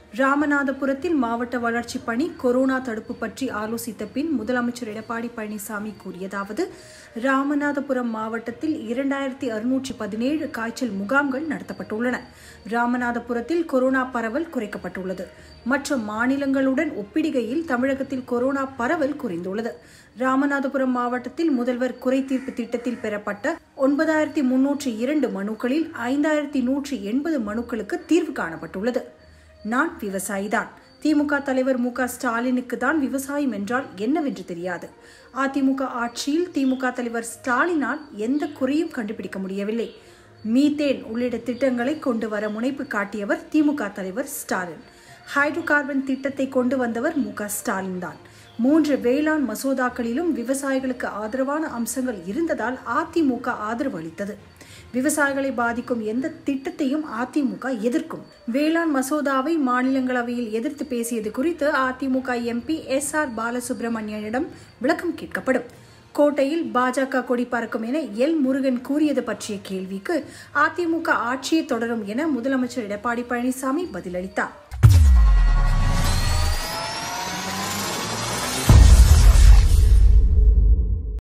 ராமநாதபுரத்தில் மாவட்ட வளர்ச்சிப் பணி கொரோனா தடுப்பு பற்றி ஆலோசித்த பின் முதலமைச்சர் எடப்பாடி பழனிசாமி கூறியதாவது ராமநாதபுரம் மாவட்டத்தில் இரண்டாயிரத்தி அறுநூற்றி பதினேழு காய்ச்சல் முகாம்கள் நடத்தப்பட்டுள்ளன ராமநாதபுரத்தில் கொரோனா பரவல் குறைக்கப்பட்டுள்ளது மற்ற மாநிலங்களுடன் ஒப்பிடுகையில் தமிழகத்தில் கொரோனா பரவல் குறைந்துள்ளது ராமநாதபுரம் மாவட்டத்தில் முதல்வர் குறைதீர்ப்பு திட்டத்தில் பெறப்பட்ட ஒன்பதாயிரத்தி முன்னூற்றி இரண்டு மனுக்களில் ஐந்தாயிரத்தி நூற்றி எண்பது மனுக்களுக்கு தீர்வு காணப்பட்டுள்ளது நான் விவசாயிதான் திமுக தலைவர் மு க ஸ்டாலினுக்கு தான் விவசாயம் என்றால் என்னவென்று தெரியாது அதிமுக ஆட்சியில் திமுக தலைவர் ஸ்டாலினால் எந்த குறையும் கண்டுபிடிக்க முடியவில்லை மீத்தேன் உள்ளிட்ட திட்டங்களை கொண்டு வர முனைப்பு காட்டியவர் திமுக தலைவர் ஸ்டாலின் ஹைட்ரோ கார்பன் திட்டத்தை கொண்டு வந்தவர் மு க ஸ்டாலின் தான் மூன்று வேளாண் மசோதாக்களிலும் விவசாயிகளுக்கு ஆதரவான அம்சங்கள் இருந்ததால் அதிமுக ஆதரவு அளித்தது விவசாயிகளை பாதிக்கும் எந்த திட்டத்தையும் அதிமுக எதிர்க்கும் வேளாண் மசோதாவை மாநிலங்களவையில் எதிர்த்து பேசியது குறித்து அதிமுக எம்பி எஸ் ஆர் பாலசுப்ரமணியனிடம் விளக்கம் கேட்கப்படும் கோட்டையில் பாஜக கொடி பறக்கும் என எல் முருகன் கூறியது பற்றிய கேள்விக்கு அதிமுக ஆட்சியை தொடரும் என முதலமைச்சர் எடப்பாடி பழனிசாமி பதிலளித்தார்